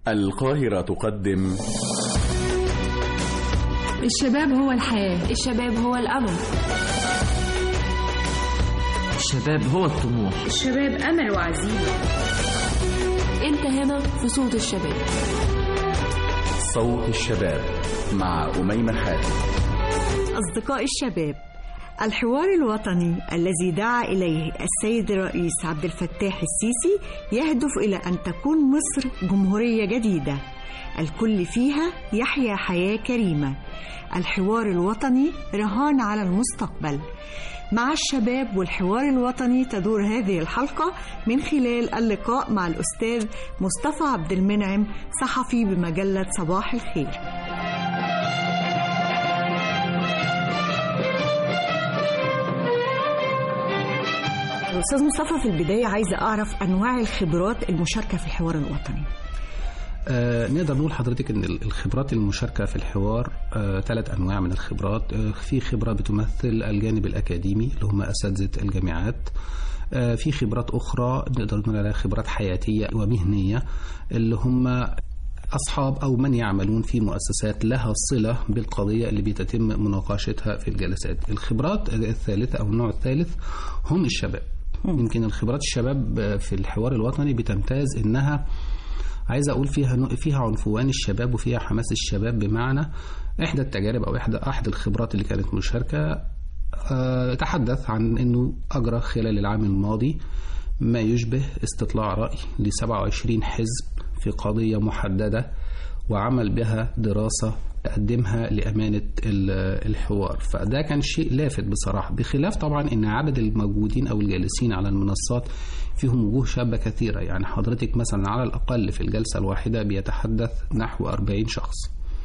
القاهرة تقدم الشباب هو الحياة الشباب هو الأمل الشباب هو الطموح الشباب أمل وعزيمة أنت هنا في صوت الشباب صوت الشباب مع أميمة حاتم أصدقاء الشباب الحوار الوطني الذي دعا إليه السيد الرئيس عبد الفتاح السيسي يهدف إلى أن تكون مصر جمهورية جديدة الكل فيها يحيا حياة كريمة الحوار الوطني رهان على المستقبل مع الشباب والحوار الوطني تدور هذه الحلقة من خلال اللقاء مع الأستاذ مصطفى عبد المنعم صحفي بمجلة صباح الخير أستاذ مصطفى في البداية عايزة أعرف أنواع الخبرات المشاركة في الحوار الوطني آه نقدر نقول حضرتك ان الخبرات المشاركه في الحوار آه ثلاث انواع من الخبرات آه في خبره بتمثل الجانب الاكاديمي اللي هم اساتذه الجامعات آه في خبرات اخرى نقدر نقول عليها خبرات حياتيه ومهنيه اللي هم أصحاب أو من يعملون في مؤسسات لها صلة بالقضية اللي بيتم مناقشتها في الجلسات الخبرات الثالثة أو النوع الثالث هم الشباب يمكن الخبرات الشباب في الحوار الوطني بتمتاز إنها عايز اقول فيها فيها عنفوان الشباب وفيها حماس الشباب بمعنى احدى التجارب او احدى احد الخبرات اللي كانت مشاركه أه تحدث عن انه اجرى خلال العام الماضي ما يشبه استطلاع راي ل 27 حزب في قضيه محدده وعمل بها دراسه قدمها لأمانة الحوار فده كان شيء لافت بصراحة بخلاف طبعا أن عدد الموجودين أو الجالسين على المنصات فيهم وجوه شابة كثيرة يعني حضرتك مثلا على الأقل في الجلسة الواحدة بيتحدث نحو 40 شخص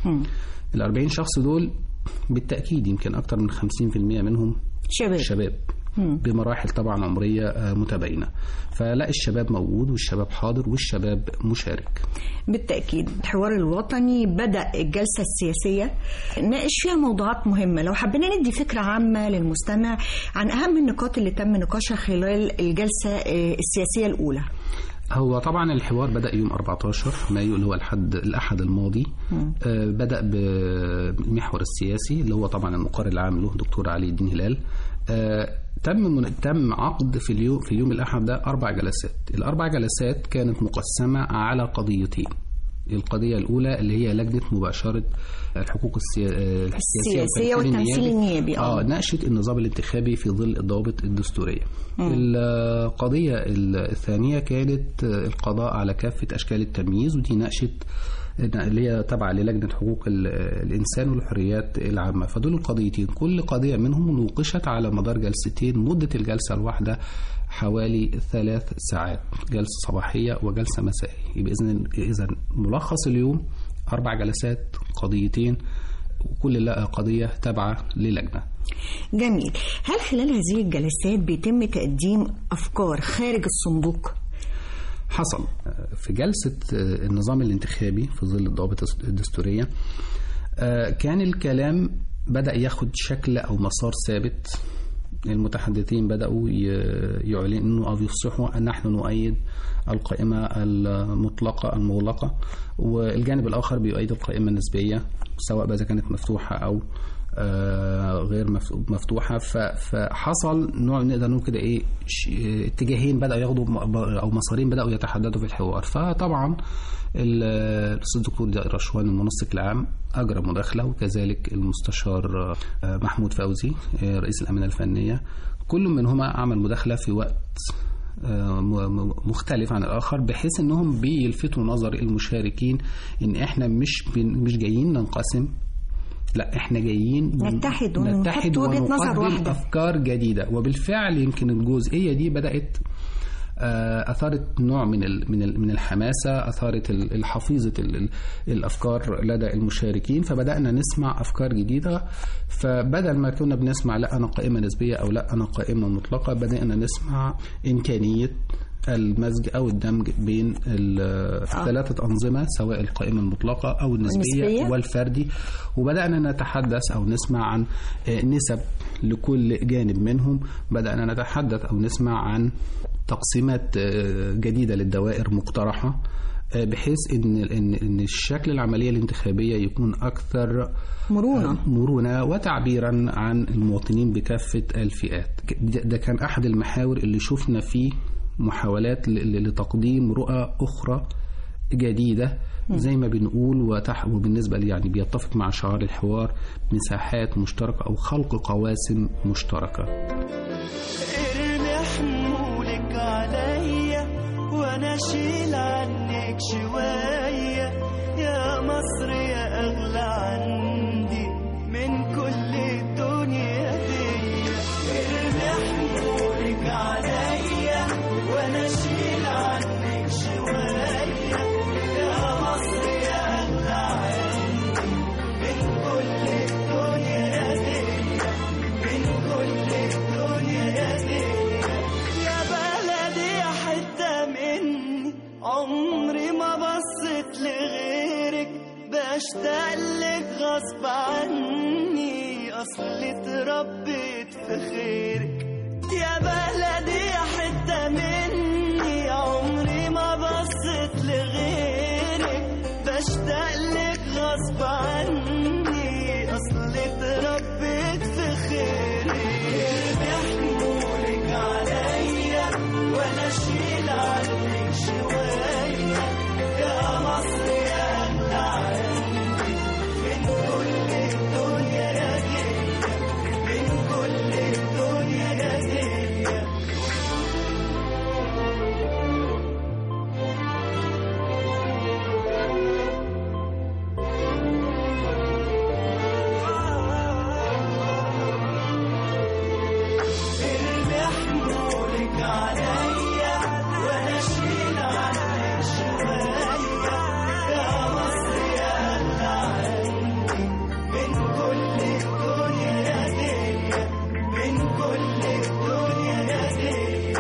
ال 40 شخص دول بالتأكيد يمكن أكثر من 50% منهم شباب شباب بمراحل طبعا عمرية متباينة فلا الشباب موجود والشباب حاضر والشباب مشارك بالتأكيد الحوار الوطني بدأ الجلسة السياسية ناقش فيها موضوعات مهمة لو حبينا ندي فكرة عامة للمستمع عن أهم النقاط اللي تم نقاشها خلال الجلسة السياسية الأولى هو طبعا الحوار بدأ يوم 14 مايو اللي هو الحد الأحد الماضي آه بدأ بالمحور السياسي اللي هو طبعا المقرر العام له دكتور علي الدين هلال آه تم من... تم عقد في اليوم في اليوم الأحد ده أربع جلسات الأربع جلسات كانت مقسمة على قضيتين القضية الأولى اللي هي لجنة مباشرة الحقوق السيا... السياسية, السياسية والتمثيل النيابي اه ناقشت النظام الانتخابي في ظل الضوابط الدستورية م. القضية الثانية كانت القضاء على كافة أشكال التمييز ودي ناقشت اللي هي تابعة للجنة حقوق الإنسان والحريات العامة فدول القضيتين كل قضية منهم نوقشت على مدار جلستين مدة الجلسة الواحدة حوالي ثلاث ساعات جلسة صباحية وجلسة مسائية يبقى إذن إذا ملخص اليوم أربع جلسات قضيتين وكل قضية تابعة للجنة جميل هل خلال هذه الجلسات بيتم تقديم أفكار خارج الصندوق؟ حصل في جلسة النظام الانتخابي في ظل الضوابط الدستورية كان الكلام بدأ ياخد شكل أو مسار ثابت المتحدثين بدأوا يعلنوا أو يفصحوا أن نحن نؤيد القائمة المطلقة المغلقة والجانب الآخر بيؤيد القائمة النسبية سواء إذا كانت مفتوحة أو غير مفتوحة فحصل نوع نقدر نقول كده إيه اتجاهين بدأوا ياخدوا أو مسارين بدأوا يتحددوا في الحوار فطبعا الأستاذ الدكتور رشوان المنسق العام أجرى مداخلة وكذلك المستشار محمود فوزي رئيس الأمانة الفنية كل منهما عمل مداخلة في وقت مختلف عن الآخر بحيث أنهم بيلفتوا نظر المشاركين أن إحنا مش مش جايين ننقسم لا احنا جايين نتحد نتحد وجهه نظر واحده افكار جديده وبالفعل يمكن الجزئيه دي بدات اثارت نوع من من من الحماسه اثارت الحفيظه الافكار لدى المشاركين فبدانا نسمع افكار جديده فبدل ما كنا بنسمع لا انا قائمه نسبيه او لا انا قائمه مطلقه بدانا نسمع امكانيه المزج او الدمج بين الثلاثه انظمه سواء القائمه المطلقه او النسبيه, النسبية. والفردي وبدانا نتحدث او نسمع عن نسب لكل جانب منهم بدانا نتحدث او نسمع عن تقسيمات جديده للدوائر مقترحه آه، بحيث ان ان ان الشكل العمليه الانتخابيه يكون اكثر مرونة مرونه وتعبيرا عن المواطنين بكافه الفئات ده ده كان احد المحاور اللي شفنا فيه محاولات ل- ل- لتقديم رؤى اخرى جديده زي ما بنقول وتح وبالنسبه لي يعني بيتفق مع شعار الحوار مساحات مشتركه او خلق قواسم مشتركه ارمي حمولك عليا وانا اشيل عنك شوية يا مصر يا اغلى عندي من كل الدنيا دي ارمي حمولك عليا وانا اشيل عنك شوية يا مصر يا اغلى عندي من كل الدنيا دي من كل الدنيا دي يا بلدي يا حتة مني عمري ما بصيت لغيرك بشتاق لك غصب عني أصلي اتربيت في خيرك يا بلدي يا حتة مني عمري ما بصيت لغيرك بشتاق لك غصب عني أصلي اتربيت في خيرك بيحمولك عليا وأنا أشيل عنك شوية يا مصر يا أغلى عندي من كل الدنيا دي من كل الدنيا دي ارمي حمولك عليا وانا اشيل عنك شوية يا مصر يا اغلى عندي من كل الدنيا دي من كل الدنيا دي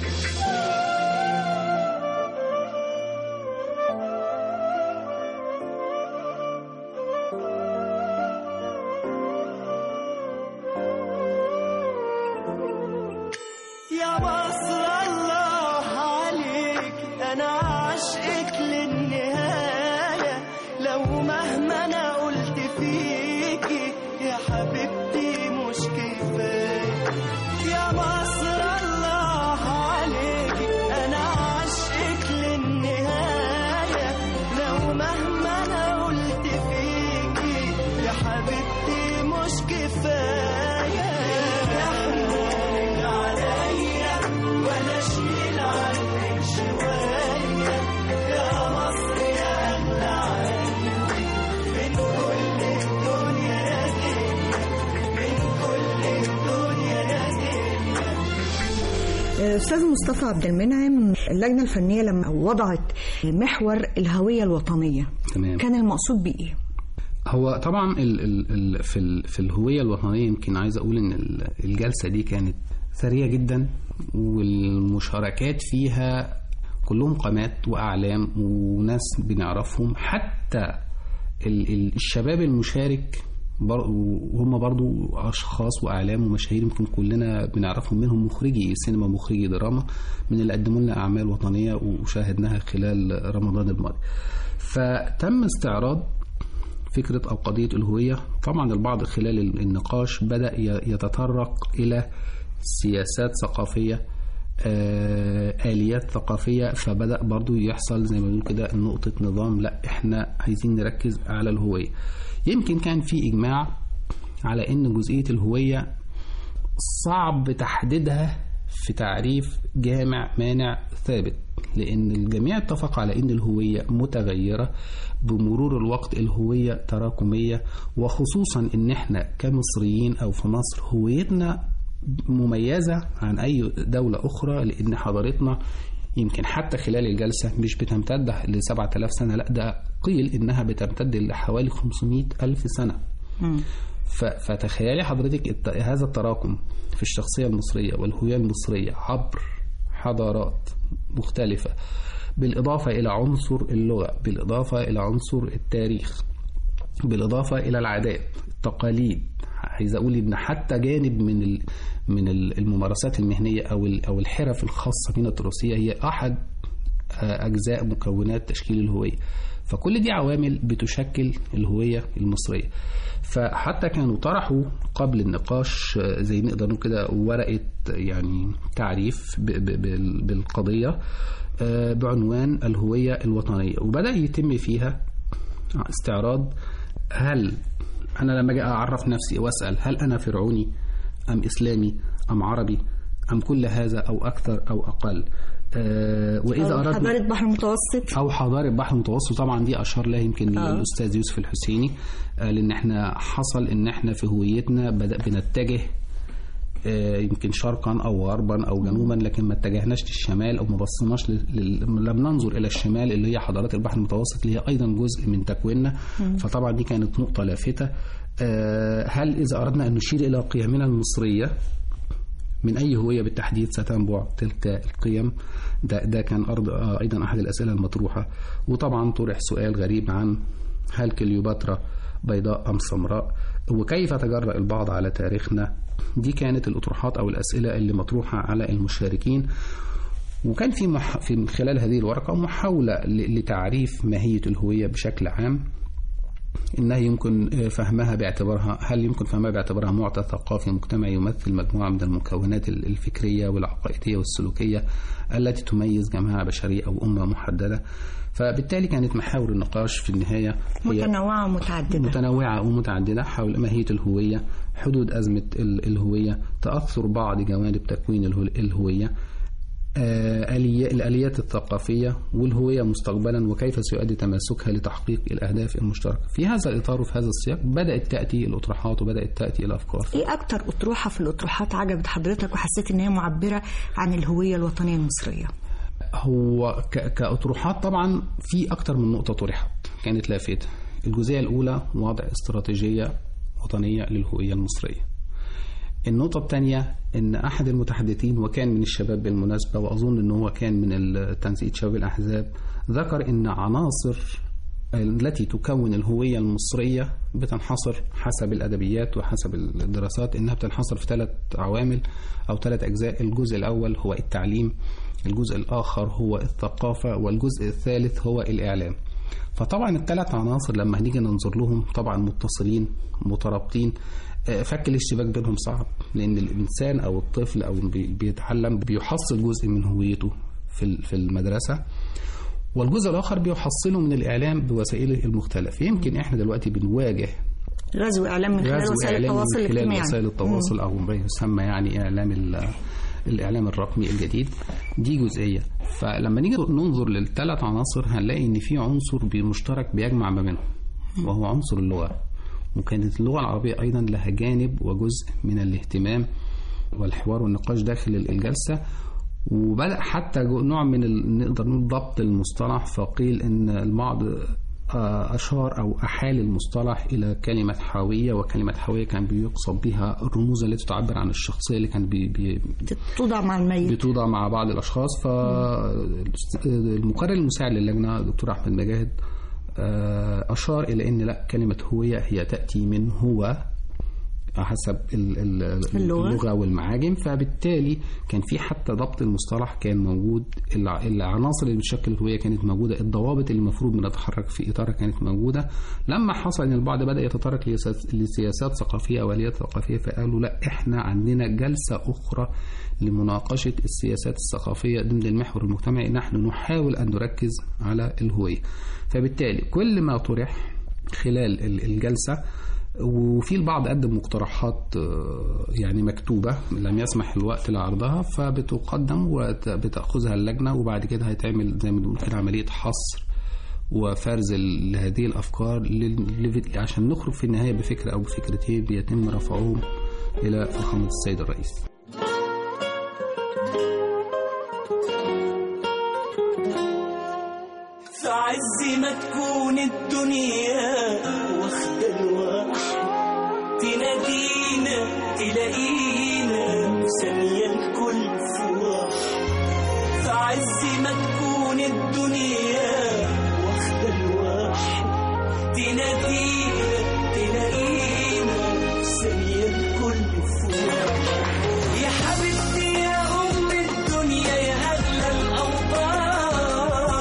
يا مصر الله عليك انا عاشقك للنهاية لو مهما انا قلت فيكي يا حبيبتي مش كفاية يا مصر الله عليك انا عاشقك للنهاية لو مهما انا قلت فيكي يا حبيبتي مش كفاية يحملك عليا وانا اشيل عنك شوية يا مصر يا اغلى عندي من كل الدنيا دي من كل الدنيا دي أستاذ مصطفى عبد المنعم اللجنة الفنية لما وضعت محور الهوية الوطنية تمام كان المقصود بإيه؟ هو طبعا ال ال ال في ال في الهويه الوطنيه يمكن عايز اقول ان ال- الجلسه دي كانت ثريه جدا والمشاركات فيها كلهم قامات واعلام وناس بنعرفهم حتى ال ال الشباب المشارك بر- وهم برضو اشخاص واعلام ومشاهير يمكن كلنا بنعرفهم منهم مخرجي سينما مخرجي دراما من اللي قدموا لنا اعمال وطنيه وشاهدناها خلال رمضان الماضي فتم استعراض فكرة أو قضية الهوية طبعا البعض خلال النقاش بدأ ي- يتطرق إلى سياسات ثقافية آه، آليات ثقافية فبدأ برضو يحصل زي ما بنقول كده نقطة نظام لا احنا عايزين نركز على الهوية يمكن كان في إجماع على أن جزئية الهوية صعب تحديدها في تعريف جامع مانع ثابت لأن الجميع اتفق على أن الهوية متغيرة بمرور الوقت الهوية تراكمية وخصوصا أن احنا كمصريين أو في مصر هويتنا مميزة عن أي دولة أخرى لأن حضارتنا يمكن حتى خلال الجلسة مش بتمتد ل 7000 سنة لا ده قيل إنها بتمتد لحوالي 500 ألف سنة ف- فتخيلي حضرتك الت- هذا التراكم في الشخصية المصرية والهوية المصرية عبر حضارات مختلفة بالإضافة إلى عنصر اللغة بالإضافة إلى عنصر التاريخ بالإضافة إلى العادات التقاليد عايز أقول إن حتى جانب من ال- من ال- الممارسات المهنية أو ال- أو الحرف الخاصة بنا التراثية هي أحد آه، أجزاء مكونات تشكيل الهوية فكل دي عوامل بتشكل الهوية المصرية فحتى كانوا طرحوا قبل النقاش آه، زي نقدر نقول كده ورقة يعني تعريف ب- ب- بال- بالقضية آه، بعنوان الهوية الوطنية وبدأ يتم فيها استعراض هل أنا لما أجي أعرف نفسي وأسأل هل أنا فرعوني أم إسلامي أم عربي أم كل هذا أو أكثر أو أقل آه وإذا أو أردنا حضارة بحر متوسط او حضاره البحر المتوسط طبعا دي اشار لها يمكن آه. الاستاذ يوسف الحسيني آه، لان احنا حصل ان احنا في هويتنا بدا بنتجه آه، يمكن شرقا او غربا او جنوبا لكن ما اتجهناش للشمال او ما بصيناش لل... لل- لم ننظر الى الشمال اللي هي حضارات البحر المتوسط اللي هي ايضا جزء من تكويننا فطبعا دي كانت نقطه لافته آه، هل اذا اردنا ان نشير الى قيمنا المصريه من أي هوية بالتحديد ستنبع تلك القيم ده, ده كان أرض آه، أيضا أحد الأسئلة المطروحة وطبعا طرح سؤال غريب عن هل كليوباترا بيضاء أم سمراء وكيف تجرأ البعض على تاريخنا دي كانت الأطروحات أو الأسئلة اللي مطروحة على المشاركين وكان في مح... في من خلال هذه الورقة محاولة ل... لتعريف ماهية الهوية بشكل عام إنها يمكن فهمها باعتبارها هل يمكن فهمها باعتبارها معطى ثقافي مجتمعي يمثل مجموعة من المكونات الفكرية والعقائدية والسلوكية التي تميز جماعة بشرية أو أمة محددة فبالتالي كانت محاور النقاش في النهاية هي متنوعة ومتعددة متنوعة ومتعددة حول ماهية الهوية حدود أزمة ال- الهوية تأثر بعض جوانب تكوين اله- الهوية آه، آلية- الآليات الثقافية والهوية مستقبلا وكيف سيؤدي تماسكها لتحقيق الأهداف المشتركة في هذا الإطار وفي هذا السياق بدأت تأتي الأطروحات وبدأت تأتي الأفكار ايه اكتر اطروحة في الاطروحات عجبت حضرتك وحسيت ان هي معبرة عن الهوية الوطنية المصرية هو ك- كأطروحات طبعا في أكتر من نقطة طرحت كانت لافتة الجزئية الأولى وضع استراتيجية وطنية للهوية المصرية النقطة الثانية إن أحد المتحدثين وكان من الشباب بالمناسبة وأظن إن هو كان من تنسيق شباب الأحزاب ذكر إن عناصر التي تكون الهوية المصرية بتنحصر حسب الأدبيات وحسب الدراسات إنها بتنحصر في ثلاث عوامل أو ثلاث أجزاء الجزء الأول هو التعليم الجزء الآخر هو الثقافة والجزء الثالث هو الإعلام فطبعا الثلاث عناصر لما هنيجي ننظر لهم طبعا متصلين مترابطين آه، فك الاشتباك بينهم صعب لان الانسان او الطفل او بي- بيتعلم بيحصل جزء من هويته في ال- في المدرسه والجزء الاخر بيحصله من الاعلام بوسائله المختلفه يمكن احنا دلوقتي بنواجه غزو اعلام من خلال غزو وسائل إعلامي التواصل من خلال الاجتماعي وسائل التواصل او ما يسمى يعني اعلام ال- الاعلام الرقمي الجديد دي جزئيه فلما نيجي ننظر للثلاث عناصر هنلاقي ان في عنصر مشترك بيجمع ما بينهم وهو عنصر اللغه وكانت اللغه العربيه ايضا لها جانب وجزء من الاهتمام والحوار والنقاش داخل الجلسه وبدأ حتى جو- نوع من ال... نقدر نقول ضبط المصطلح فقيل ان البعض آه، أشار أو أحال المصطلح إلى كلمة حاوية وكلمة حاوية كان بيقصد بها الرموز التي تعبر عن الشخصية اللي كان بي بي توضع مع الميت بتوضع مع بعض الأشخاص فالمقرر المساعد للجنة دكتور أحمد مجاهد آه، أشار إلى أن لا كلمة هوية هي تأتي من هو حسب ال- ال- اللغة. اللغة والمعاجم فبالتالي كان في حتى ضبط المصطلح كان موجود الع- العناصر اللي بتشكل الهوية كانت موجودة الضوابط اللي المفروض بنتحرك في إطارها كانت موجودة لما حصل أن البعض بدأ يتطرق لسياس- لسياسات ثقافية أو آليات ثقافية فقالوا لا إحنا عندنا جلسة أخرى لمناقشة السياسات الثقافية ضمن المحور المجتمعي نحن نحاول أن نركز على الهوية فبالتالي كل ما طرح خلال ال- الجلسة وفي البعض قدم مقترحات آه، يعني مكتوبة لم يسمح الوقت لعرضها فبتقدم وبتأخذها اللجنة وبعد كده هيتعمل زي ما بنقول كده عملية حصر وفرز ال- لهذه الأفكار لل- لف- عشان نخرج في النهاية بفكرة أو بفكرتين بيتم رفعهم إلى فخامة السيد الرئيس في عز ما تكون الدنيا واخدة الواحد تنادينا تلاقينا ثانية الكل في واحد في عز ما تكون الدنيا واخدة الواحد تنادينا تلاقينا ثانية الكل في واحد يا حبيبتي يا أم الدنيا يا أغلى الأوطان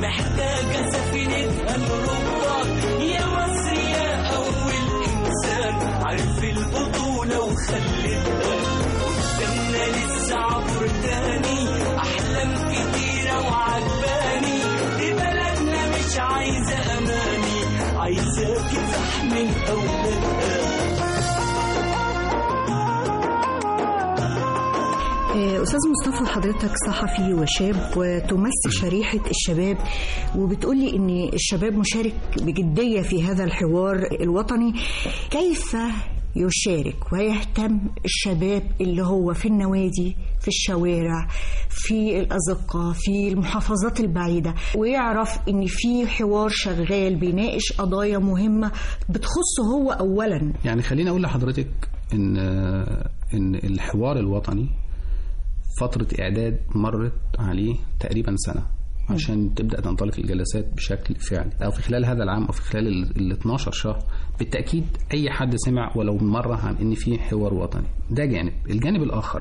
محتاجة سفينتها الرباط يا مصر يا أول إنسان عرف البطولة وخلتها قدامنا لسه عبر تاني أحلام كتيرة وعجباني دي بلدنا مش عايزة أماني عايزة كفاح من أولادها آه، أستاذ مصطفى حضرتك صحفي وشاب وتمثل شريحة الشباب وبتقولي إن الشباب مشارك بجدية في هذا الحوار الوطني كيف يشارك ويهتم الشباب اللي هو في النوادي في الشوارع في الأزقة في المحافظات البعيدة ويعرف إن في حوار شغال بيناقش قضايا مهمة بتخصه هو أولا يعني خليني اقول لحضرتك ان ان الحوار الوطني فتره اعداد مرت عليه تقريبا سنه عشان تبدا تنطلق الجلسات بشكل فعلي او في خلال هذا العام او في خلال ال ال 12 شهر بالتاكيد اي حد سمع ولو مره عن ان في حوار وطني ده جانب الجانب الاخر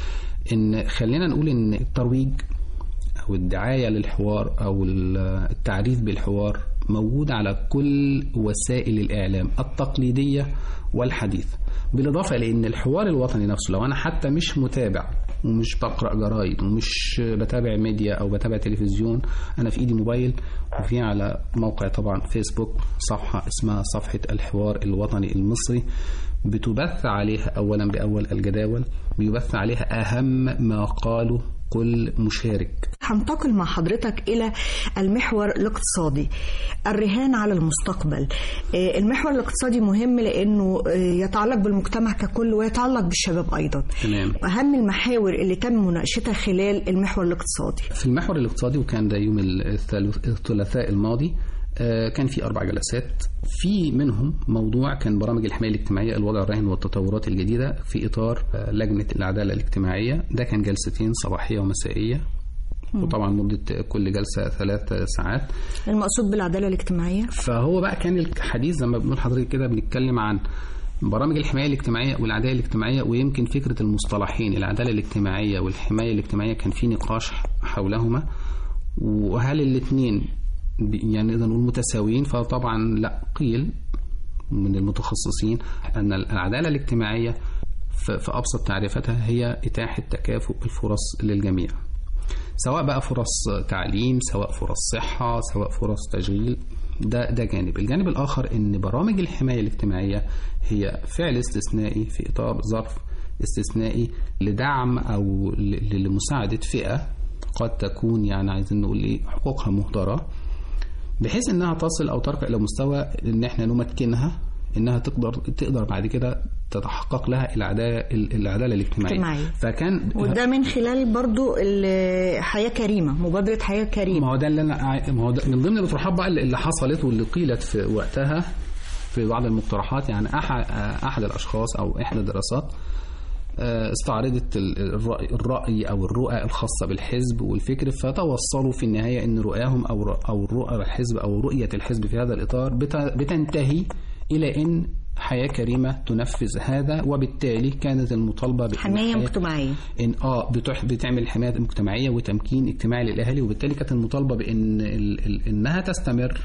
ان خلينا نقول ان الترويج او الدعايه للحوار او ال- التعريف بالحوار موجود على كل وسائل الاعلام التقليديه والحديثه بالاضافه لان الحوار الوطني نفسه لو انا حتى مش متابع ومش بقرا جرايد ومش بتابع ميديا او بتابع تلفزيون انا في ايدي موبايل وفي على موقع طبعا فيسبوك صفحه اسمها صفحه الحوار الوطني المصري بتبث عليها اولا باول الجداول بيبث عليها اهم ما قاله كل مشارك هنتقل مع حضرتك إلى المحور الاقتصادي الرهان على المستقبل آه، المحور الاقتصادي مهم لأنه آه، يتعلق بالمجتمع ككل ويتعلق بالشباب أيضا تمام أهم المحاور اللي تم مناقشتها خلال المحور الاقتصادي في المحور الاقتصادي وكان ده يوم الثلاث- الثلاثاء الماضي آه، كان في أربع جلسات في منهم موضوع كان برامج الحماية الاجتماعية الوضع الراهن والتطورات الجديدة في إطار آه، لجنة العدالة الاجتماعية ده كان جلستين صباحية ومسائية وطبعا مدة كل جلسة ثلاث ساعات المقصود بالعدالة الاجتماعية فهو بقى كان الحديث زي ما بنقول حضرتك كده بنتكلم عن برامج الحماية الاجتماعية والعدالة الاجتماعية ويمكن فكرة المصطلحين العدالة الاجتماعية والحماية الاجتماعية كان في نقاش حولهما وهل الاثنين يعني نقدر نقول متساويين فطبعا لا قيل من المتخصصين أن العدالة الاجتماعية في في أبسط تعريفاتها هي إتاحة تكافؤ الفرص للجميع سواء بقى فرص تعليم سواء فرص صحة سواء فرص تشغيل ده ده جانب الجانب الآخر أن برامج الحماية الاجتماعية هي فعل استثنائي في إطار ظرف استثنائي لدعم أو ل- لمساعدة فئة قد تكون يعني عايزين نقول إيه حقوقها مهدرة بحيث انها تصل او ترقى الى مستوى ان احنا نمكنها انها تقدر تقدر بعد كده تتحقق لها العداله العداله الاجتماعيه اجتماعية. فكان وده من خلال برضو ال- حياة كريمة مبادرة حياة ما كريمة هو ده اللي انا عاي- ما هو ده من ضمن الاطروحات بقى اللي حصلت واللي قيلت في وقتها في بعض المقترحات يعني احد احد الاشخاص او احدى الدراسات آه، استعرضت ال- الرأي, الرأي أو الرؤى الخاصة بالحزب والفكر فتوصلوا في النهاية أن رؤاهم أو ر- أو رؤى الحزب أو رؤية الحزب في هذا الإطار بت- بتنتهي إلى أن حياة كريمة تنفذ هذا وبالتالي كانت المطالبة بأن حماية الحياة- مجتمعية ان اه بتح بتعمل حمايه مجتمعيه وتمكين اجتماعي للاهالي وبالتالي كانت المطالبه بان ال ال انها تستمر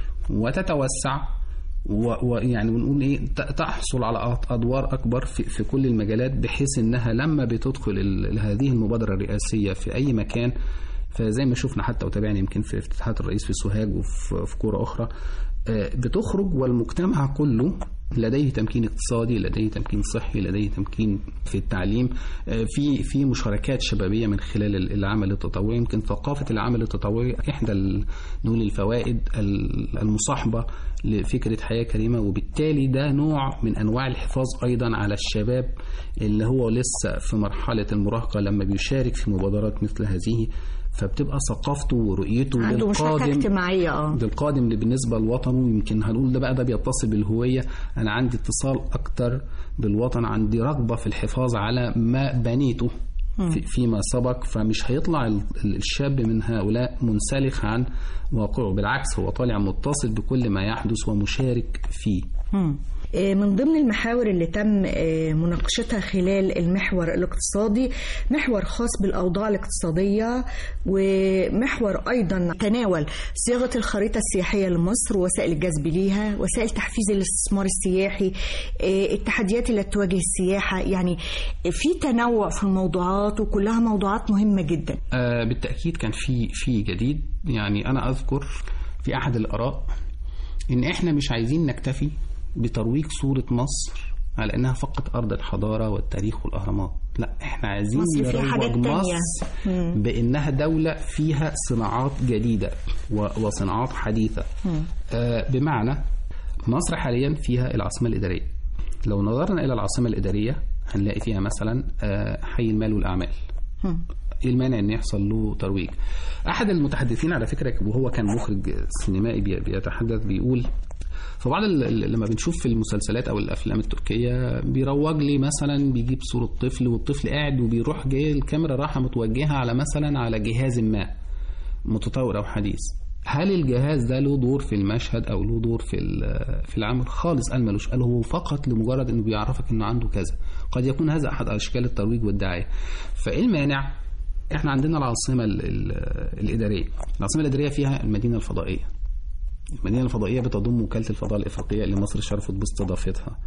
وتتوسع و- ويعني ونقول ايه ت- تحصل على أد- ادوار اكبر في, في كل المجالات بحيث انها لما بتدخل ال- هذه المبادره الرئاسيه في اي مكان فزي ما شفنا حتى وتابعنا يمكن في افتتاحات الرئيس في سوهاج وفي في كوره اخرى آه، بتخرج والمجتمع كله لديه تمكين اقتصادي لديه تمكين صحي لديه تمكين في التعليم آه، في في مشاركات شبابيه من خلال ال- العمل التطوعي يمكن ثقافه العمل التطوعي احدى ال- نقول الفوائد ال- المصاحبه لفكره حياه كريمه وبالتالي ده نوع من انواع الحفاظ ايضا على الشباب اللي هو لسه في مرحله المراهقه لما بيشارك في مبادرات مثل هذه فبتبقى ثقافته ورؤيته عنده مشاركة للقادم اجتماعية اه ده القادم اللي بالنسبة لوطنه يمكن هنقول ده بقى ده بيتصل بالهوية أنا عندي اتصال أكتر بالوطن عندي رغبة في الحفاظ على ما بنيته في فيما سبق فمش هيطلع ال- ال- الشاب من هؤلاء منسلخ عن واقعه بالعكس هو طالع متصل بكل ما يحدث ومشارك فيه مم. آه، من ضمن المحاور اللي تم آه، مناقشتها خلال المحور الاقتصادي محور خاص بالأوضاع الاقتصادية ومحور أيضا تناول صياغة الخريطة السياحية لمصر ووسائل الجذب ليها وسائل تحفيز الاستثمار السياحي آه، التحديات اللي تواجه السياحة يعني في تنوع في الموضوعات وكلها موضوعات مهمة جدا آه، بالتأكيد كان في في جديد يعني أنا أذكر في أحد الآراء إن إحنا مش عايزين نكتفي بترويج صورة مصر على إنها فقط أرض الحضارة والتاريخ والأهرامات لا إحنا عايزين مصر فيها حاجات نروج تانية. مصر بإنها دولة فيها صناعات جديدة و- وصناعات حديثة آه، بمعنى مصر حاليا فيها العاصمة الإدارية لو نظرنا إلى العاصمة الإدارية هنلاقي فيها مثلا آه، حي المال والأعمال ايه المانع ان يحصل له ترويج احد المتحدثين على فكره وهو كان مخرج سينمائي بي- بيتحدث بيقول فبعض ال- ال- لما بنشوف في المسلسلات او الافلام التركيه بيروج لي مثلا بيجيب صوره طفل والطفل قاعد وبيروح جاي الكاميرا رايحه متوجهه على مثلا على جهاز ما متطور او حديث هل الجهاز ده له دور في المشهد او له دور في ال- في العمل خالص قال ملوش قال هو فقط لمجرد انه بيعرفك انه عنده كذا قد يكون هذا احد اشكال الترويج والدعايه فايه المانع احنا عندنا العاصمه ال- ال- الاداريه العاصمه الاداريه فيها المدينه الفضائيه المدينه الفضائيه بتضم وكاله الفضاء الافريقيه اللي مصر شرفت باستضافتها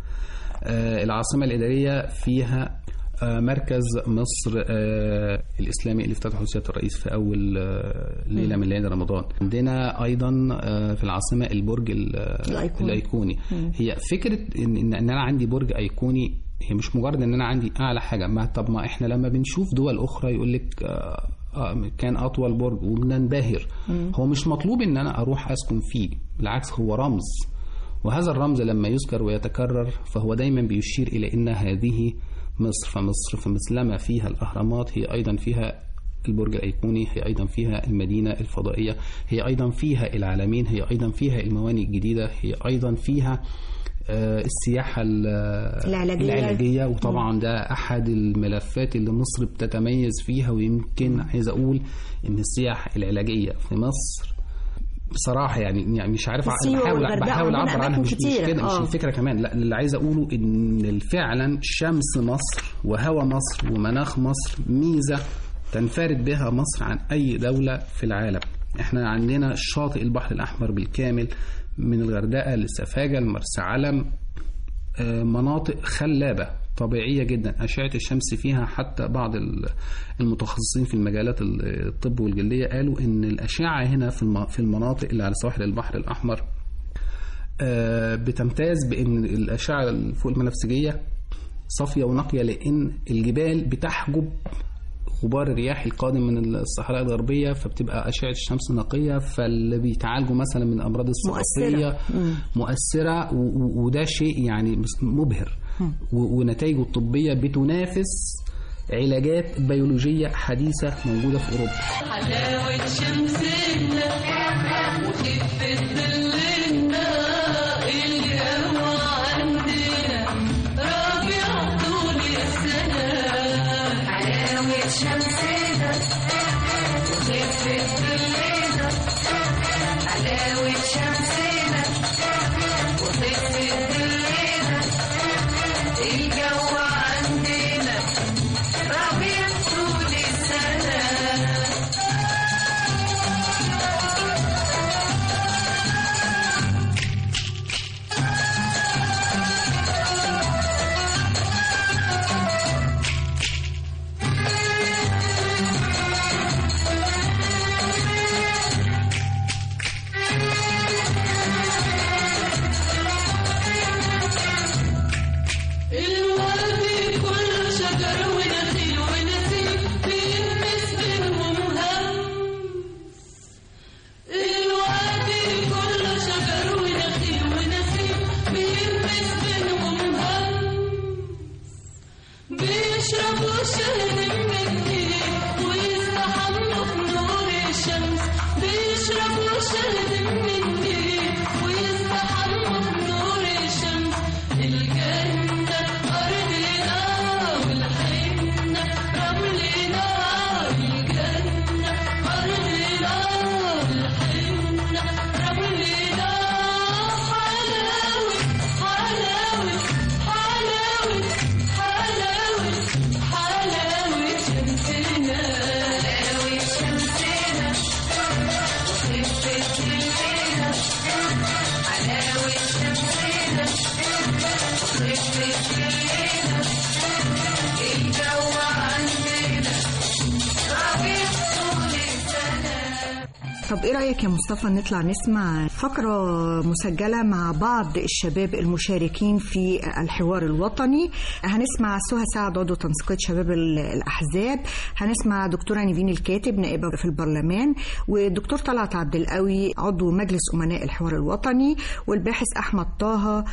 آه، العاصمه الاداريه فيها آه، مركز مصر آه، الاسلامي اللي افتتحه سياده الرئيس في اول آه، ليله من ليالي رمضان عندنا ايضا آه، في العاصمه البرج ال- الأيقوني. الايقوني هي فكره ان ان إن انا عندي برج ايقوني هي مش مجرد ان انا عندي اعلى حاجه ما طب ما احنا لما بنشوف دول اخرى يقول لك آه، آه، كان اطول برج وبننبهر هو مش مطلوب ان انا اروح اسكن فيه بالعكس هو رمز وهذا الرمز لما يذكر ويتكرر فهو دايما بيشير الى ان هذه مصر فمصر فمثلما فيها الاهرامات هي ايضا فيها البرج الايقوني هي ايضا فيها المدينه الفضائيه هي ايضا فيها العالمين هي ايضا فيها الموانئ الجديده هي ايضا فيها آه، السياحه ال- العلاجية. العلاجيه وطبعا ده احد الملفات اللي مصر بتتميز فيها ويمكن عايز اقول ان السياحه العلاجيه في مصر بصراحه يعني يعني مش عارف سيوة بحاول والغردقة بحاول عندنا اعبر عنها أماكن مش, مش كتيرة. كده مش آه. الفكره كمان لا اللي عايز اقوله ان فعلا شمس مصر وهواء مصر ومناخ مصر ميزه تنفرد بها مصر عن اي دوله في العالم احنا عندنا شاطئ البحر الاحمر بالكامل من الغردقه لسفاجه لمرسى علم آه، مناطق خلابة طبيعية جدا أشعة الشمس فيها حتى بعض ال- المتخصصين في المجالات ال- الطب والجلدية قالوا إن الأشعة هنا في الم- في المناطق اللي على سواحل البحر الأحمر آه، بتمتاز بأن الأشعة فوق البنفسجية صافية ونقية لأن الجبال بتحجب غبار الرياح القادم من الصحراء الغربية فبتبقى أشعة الشمس نقية فاللي بيتعالجوا مثلا من أمراض الصدفية مؤثرة و- و- وده شيء يعني مس- مبهر و- ونتائجه الطبية بتنافس علاجات بيولوجية حديثة موجودة في أوروبا حلاوة شمسنا وخفة ظلنا الجو عندنا ربيع طول السنة حلاوة شمسنا وخفة ظلنا حلاوة شمسنا وخفة ظلنا الجو عندنا ربيع طول السنة وشفينا الجو عندنا ربيع طول السنة طب ايه رأيك يا مصطفى نطلع نسمع فقرة مسجلة مع بعض الشباب المشاركين في الحوار الوطني هنسمع سهى سعد عضو تنسيقية شباب ال- الأحزاب هنسمع دكتورة نيفين الكاتب نائبة في البرلمان والدكتور طلعت عبد القوي عضو مجلس أمناء الحوار الوطني والباحث أحمد طه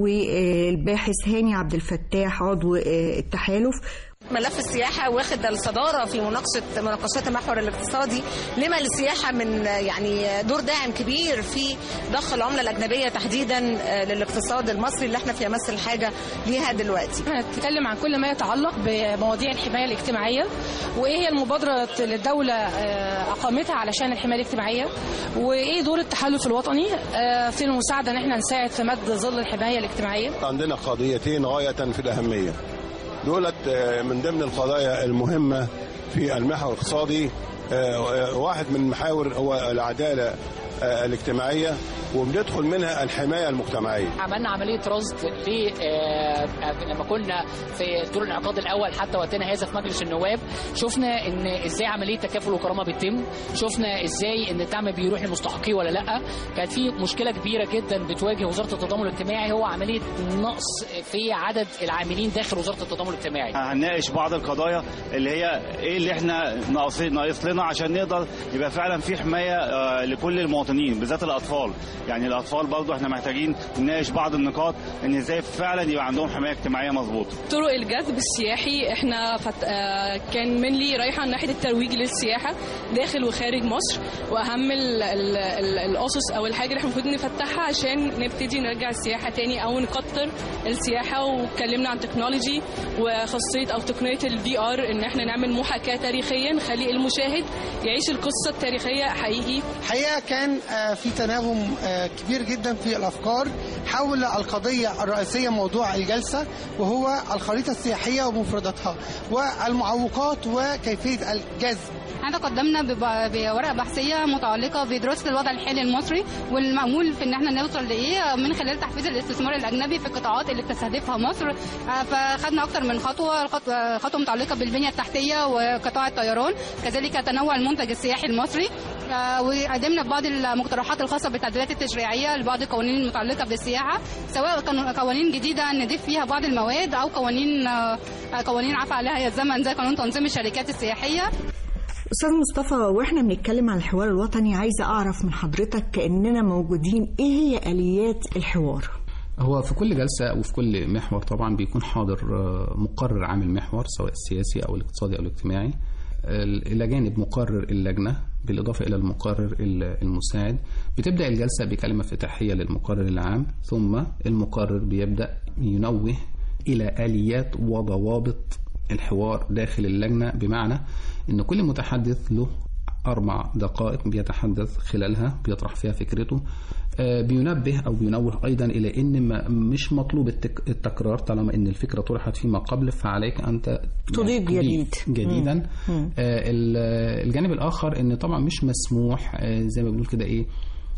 والباحث هاني عبد الفتاح عضو التحالف ملف السياحة واخد الصدارة في مناقشة مناقشات المحور الاقتصادي لما للسياحة من يعني دور داعم كبير في ضخ العملة الأجنبية تحديدا للاقتصاد المصري اللي احنا في أمس الحاجة ليها دلوقتي هنتكلم عن كل ما يتعلق بمواضيع الحماية الاجتماعية وإيه هي المبادرة اللي الدولة آه، أقامتها علشان الحماية الاجتماعية وإيه دور التحالف الوطني آه، في المساعدة إن احنا نساعد في مد ظل الحماية الاجتماعية عندنا قضيتين غاية في الأهمية دولت آه، من ضمن القضايا المهمة في المحور الاقتصادي آه، آه، واحد من المحاور هو العدالة آه، الاجتماعية وبندخل منها الحماية المجتمعية عملنا عمليه رصد ل آه، لما كنا في دور الانعقاد الاول حتى وقتنا هذا في مجلس النواب شفنا ان ازاي عمليه تكافل وكرامه بتتم شفنا ازاي ان الدعم بيروح للمستحقين ولا لا كانت في مشكله كبيره جدا بتواجه وزاره التضامن الاجتماعي هو عمليه نقص في عدد العاملين داخل وزاره التضامن الاجتماعي هنناقش بعض القضايا اللي هي ايه اللي احنا ناقصين ناقص لنا عشان نقدر يبقى فعلا في حمايه آه، لكل المواطنين بالذات الاطفال يعني الاطفال برضو احنا محتاجين نناقش بعض النقاط ان ازاي فعلا يبقى عندهم حمايه اجتماعيه مظبوطه طرق الجذب السياحي احنا فت... آه، كان منلي رايحه ناحيه الترويج للسياحه داخل وخارج مصر واهم ال... ال... ال... الاسس او الحاجه اللي احنا المفروض نفتحها عشان نبتدي نرجع السياحه تاني او نكتر السياحه واتكلمنا عن تكنولوجي وخاصيه او تقنيه الفي ار ان احنا نعمل محاكاه تاريخيه نخلي المشاهد يعيش القصه التاريخيه حقيقي الحقيقه كان آه، في تناغم آه، كبير جدا في الافكار حول القضيه الرئيسيه موضوع الجلسه وهو الخريطه السياحيه ومفرداتها والمعوقات وكيفيه الجذب احنا قدمنا بب- بورقه بحثيه متعلقه بدراسه الوضع الحالي المصري والمأمول في ان احنا نوصل لايه من خلال تحفيز الاستثمار الاجنبي في القطاعات اللي بتستهدفها مصر آه، فخدنا اكتر من خطوه الخط- آه، خطوه متعلقه بالبنيه التحتيه وقطاع الطيران كذلك تنوع المنتج السياحي المصري آه، وقدمنا بعض المقترحات الخاصه بالتعديلات التشريعيه لبعض القوانين المتعلقه بالسياحه سواء كانوا قوانين جديده نضيف فيها بعض المواد او قوانين آه، قوانين عفى عليها الزمن زي قانون تنظيم الشركات السياحيه أستاذ مصطفى وإحنا بنتكلم عن الحوار الوطني عايزة أعرف من حضرتك كأننا موجودين إيه هي آليات الحوار؟ هو في كل جلسة وفي كل محور طبعا بيكون حاضر آه، مقرر عام المحور سواء السياسي أو الاقتصادي أو الاجتماعي ال- إلى جانب مقرر اللجنة بالإضافة إلى المقرر ال- المساعد بتبدأ الجلسة بكلمة افتتاحية للمقرر العام ثم المقرر بيبدأ ينوه إلى آليات وضوابط الحوار داخل اللجنة بمعنى أن كل متحدث له أربع دقائق بيتحدث خلالها بيطرح فيها فكرته آه، بينبه أو بينوه أيضا إلى أن ما- مش مطلوب التك- التكرار طالما أن الفكرة طرحت فيما قبل فعليك أنت تضيف جديد. جديدا مم. آه، ال- الجانب الآخر أن طبعا مش مسموح آه، زي ما بنقول كده إيه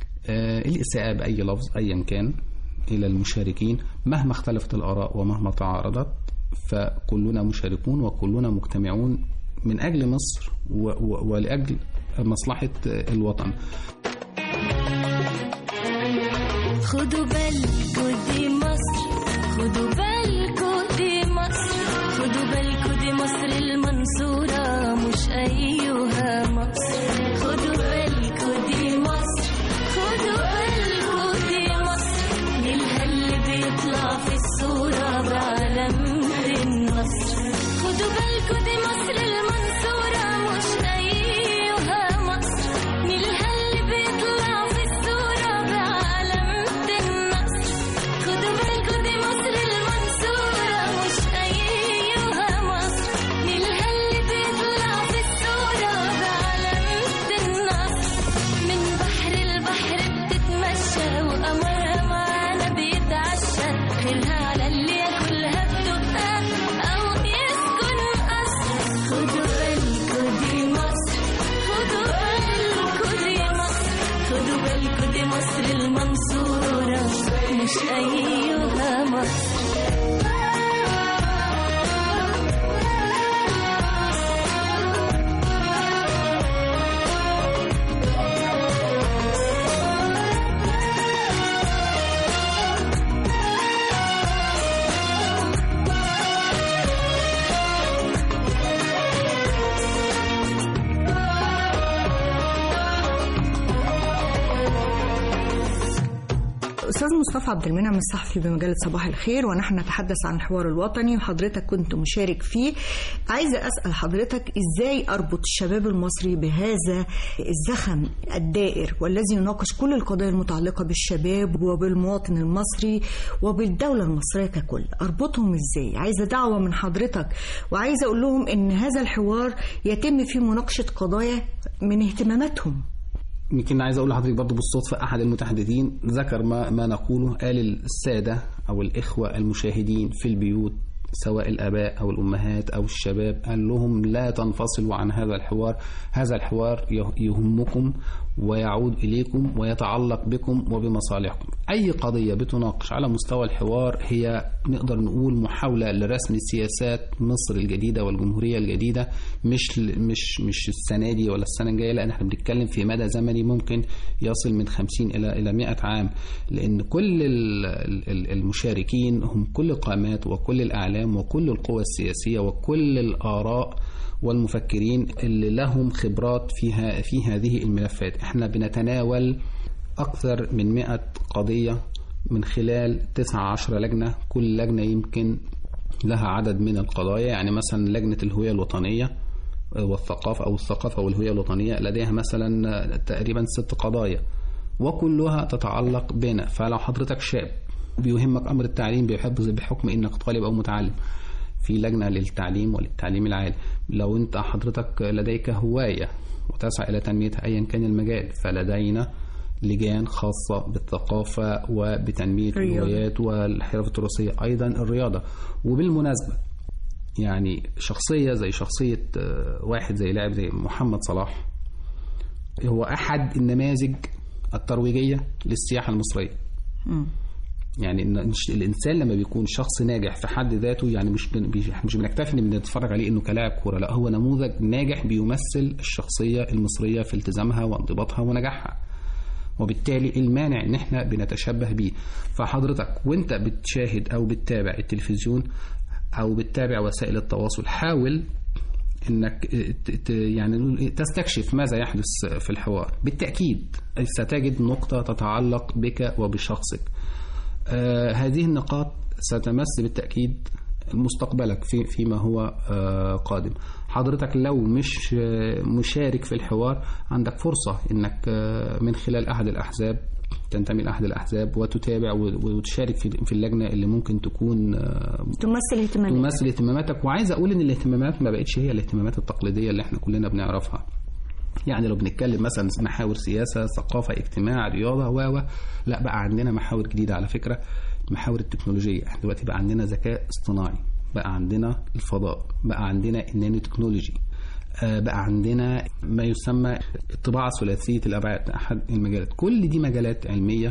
آه، الإساءة بأي لفظ أيا كان إلى المشاركين مهما اختلفت الآراء ومهما تعارضت فكلنا مشاركون وكلنا مجتمعون من أجل مصر و و ولأجل مصلحة الوطن خدوا بالكوا دي مصر خدوا بالكوا دي مصر خدوا بالكوا دي مصر المنصورة مش أيها مصر خدوا بالكوا دي مصر خدوا بالكوا دي مصر نيلها اللي بيطلع في الصورة بعلامة النصر خدوا بالكوا دي مصر المنصورة مش أيها مصر نيلها اللي بيطلع في الصورة بعلامة النصر خدوا بالكوا دي مصر المنصورة مش أيها مصر نيلها اللي بيطلع في الصورة بعلامة النصر من بحر البحر بتتمشى وقمرها معانا بيتعشى خيرها على اللي ياكلها بتبقى أو يسكن قصر خدوا بالكوا دي مصر خدوا بالكوا دي مصر خدوا بالكوا دي مصر المنصورة مش أيها مصر أستاذ مصطفى عبد المنعم الصحفي بمجلة صباح الخير ونحن نتحدث عن الحوار الوطني وحضرتك كنت مشارك فيه عايزة أسأل حضرتك إزاي أربط الشباب المصري بهذا الزخم الدائر والذي يناقش كل القضايا المتعلقة بالشباب وبالمواطن المصري وبالدولة المصرية ككل أربطهم إزاي عايزة دعوة من حضرتك وعايزة أقول لهم إن هذا الحوار يتم فيه مناقشة قضايا من اهتماماتهم يمكن عايز اقول لحضرتك برضه بالصدفه احد المتحدثين ذكر ما ما نقوله قال الساده او الاخوه المشاهدين في البيوت سواء الاباء او الامهات او الشباب قال لهم لا تنفصلوا عن هذا الحوار هذا الحوار يهمكم ويعود اليكم ويتعلق بكم وبمصالحكم اي قضيه بتناقش على مستوى الحوار هي نقدر نقول محاوله لرسم سياسات مصر الجديده والجمهوريه الجديده مش مش مش السنه دي ولا السنه الجايه لان احنا بنتكلم في مدى زمني ممكن يصل من 50 الى الى 100 عام لان كل المشاركين هم كل القامات وكل الاعلام وكل القوى السياسيه وكل الاراء والمفكرين اللي لهم خبرات فيها في هذه الملفات احنا بنتناول أكثر من 100 قضية من خلال 19 لجنة كل لجنة يمكن لها عدد من القضايا يعني مثلا لجنة الهوية الوطنية والثقافة أو الثقافة والهوية الوطنية لديها مثلا تقريبا ست قضايا وكلها تتعلق بنا فلو حضرتك شاب بيهمك أمر التعليم بيحب بحكم إنك طالب أو متعلم في لجنة للتعليم وللتعليم العالي لو أنت حضرتك لديك هواية وتسعى إلى تنميتها أيا كان المجال فلدينا لجان خاصة بالثقافة وبتنمية الهوايات والحرف التراثية أيضا الرياضة وبالمناسبة يعني شخصية زي شخصية واحد زي لاعب زي محمد صلاح هو أحد النماذج الترويجية للسياحة المصرية م. يعني ان الانسان لما بيكون شخص ناجح في حد ذاته يعني مش مش بنكتفي ان بنتفرج عليه انه كلاعب كوره لا هو نموذج ناجح بيمثل الشخصيه المصريه في التزامها وانضباطها ونجاحها وبالتالي المانع ان احنا بنتشبه بيه فحضرتك وانت بتشاهد او بتتابع التلفزيون او بتتابع وسائل التواصل حاول انك يعني تستكشف ماذا يحدث في الحوار بالتاكيد ستجد نقطه تتعلق بك وبشخصك آه هذه النقاط ستمس بالتأكيد مستقبلك في فيما هو آه قادم حضرتك لو مش آه مشارك في الحوار عندك فرصة انك من خلال احد الاحزاب تنتمي لاحد الاحزاب وتتابع وتشارك في في اللجنه اللي ممكن تكون تمثل اهتماماتك تمثل اهتماماتك وعايز اقول ان الاهتمامات ما بقتش هي الاهتمامات التقليديه اللي احنا كلنا بنعرفها يعني لو بنتكلم مثلا محاور سياسة ثقافة اجتماع رياضة و لا بقى عندنا محاور جديدة على فكرة محاور التكنولوجية احنا دلوقتي بقى عندنا ذكاء اصطناعي بقى عندنا الفضاء بقى عندنا النانو تكنولوجي بقى عندنا ما يسمى الطباعة ثلاثية الأبعاد أحد المجالات كل دي مجالات علمية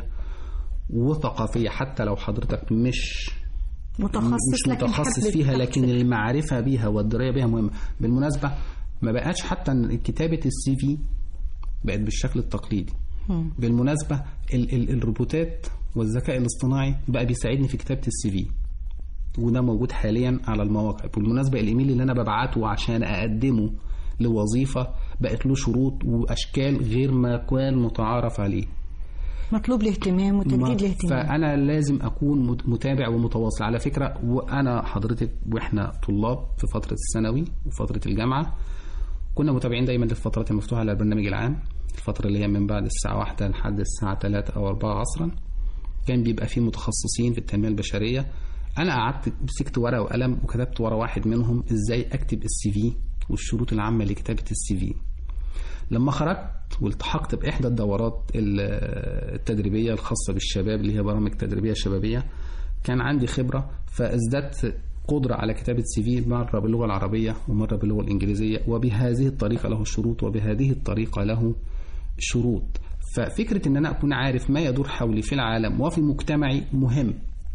وثقافية حتى لو حضرتك مش متخصص مش متخصص فيها لكن المعرفة بيها والدراية بيها مهمة بالمناسبة ما بقاش حتى كتابة السي في بقت بالشكل التقليدي م. بالمناسبة ال ال الروبوتات والذكاء الاصطناعي بقى بيساعدني في كتابة السي في وده موجود حاليا على المواقع بالمناسبة الإيميل اللي أنا ببعته عشان أقدمه لوظيفة بقت له شروط وأشكال غير ما كان متعارف عليه مطلوب الاهتمام وتجديد الاهتمام فأنا لازم أكون متابع ومتواصل على فكرة وأنا حضرتك وإحنا طلاب في فترة الثانوي وفترة الجامعة كنا متابعين دايما للفترات المفتوحة على البرنامج العام الفترة اللي هي من بعد الساعة واحدة لحد الساعة 3 أو 4 عصرا كان بيبقى فيه متخصصين في التنمية البشرية أنا قعدت مسكت ورقة وقلم وكتبت ورا واحد منهم إزاي أكتب السي في والشروط العامة لكتابة السي في لما خرجت والتحقت بإحدى الدورات التدريبية الخاصة بالشباب اللي هي برامج تدريبية شبابية كان عندي خبرة فازددت قدرة على كتابة سي في مرة باللغة العربية ومرة باللغة الإنجليزية وبهذه الطريقة له شروط وبهذه الطريقة له شروط ففكرة أن أنا أكون عارف ما يدور حولي في العالم وفي مجتمعي مهم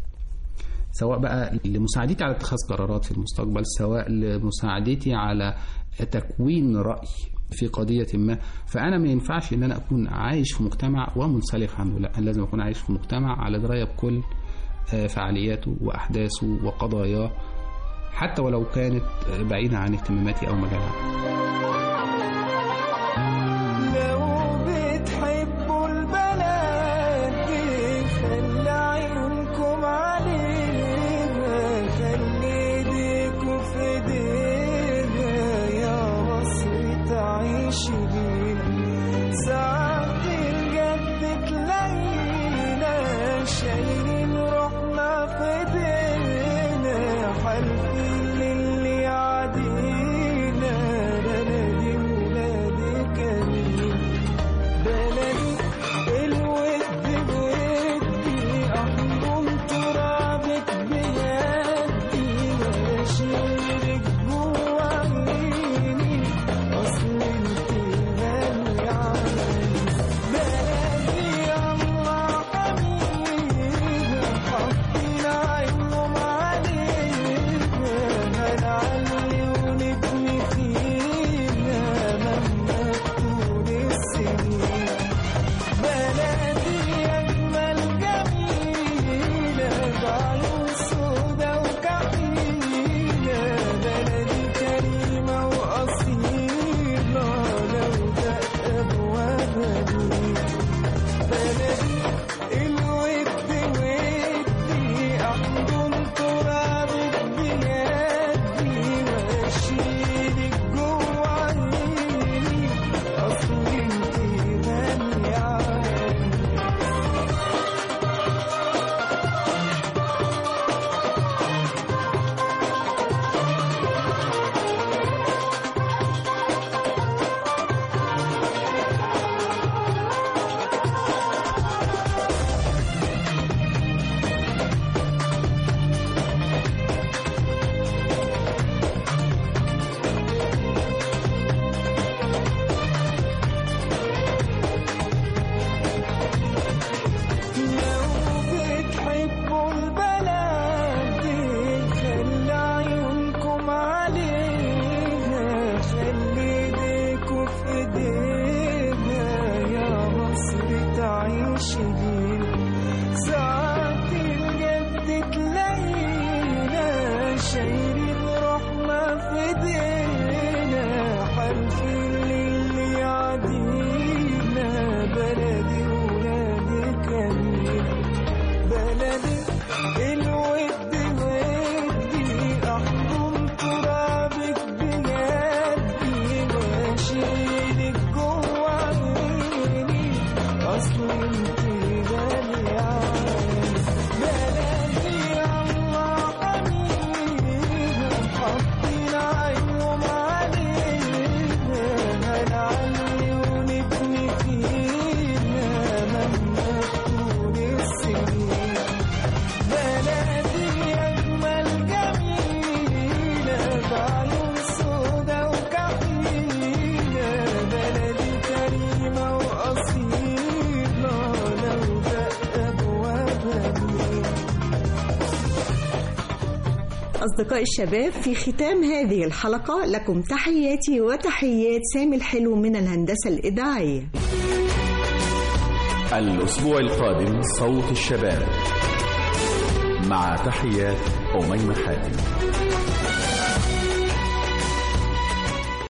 سواء بقى لمساعدتي على اتخاذ قرارات في المستقبل سواء لمساعدتي على تكوين رأي في قضية ما فأنا ما ينفعش إن أنا أكون عايش في مجتمع ومنسلخ عنه لا أنا لازم أكون عايش في مجتمع على دراية بكل فعالياته وأحداثه وقضاياه حتى ولو كانت بعيدة عن اهتماماتي أو مجالها لو بتحبوا البلد دي خلي عاشقين ساعات الجد تلاقينا شايلين روحنا في ايدينا حالفين للي يعدينا بلدي ولادي كريم بلدي الود ودي احضن ترابك بيدي واشيلك جوا عيني اصل انت غالي عيني بلدي الله حبيبي حاطين عينهم علينا هنعلي ونبني فينا مهما تكون السنين بلدي أجمل جميلة بعيون سودا وكحيلة بلدي كريمة وأصيلة لو دق أبوابها مين أصدقاء الشباب في ختام هذه الحلقة لكم تحياتي وتحيات سامي الحلو من الهندسة الإذاعية الأسبوع القادم صوت الشباب مع تحيات أميمة حاتم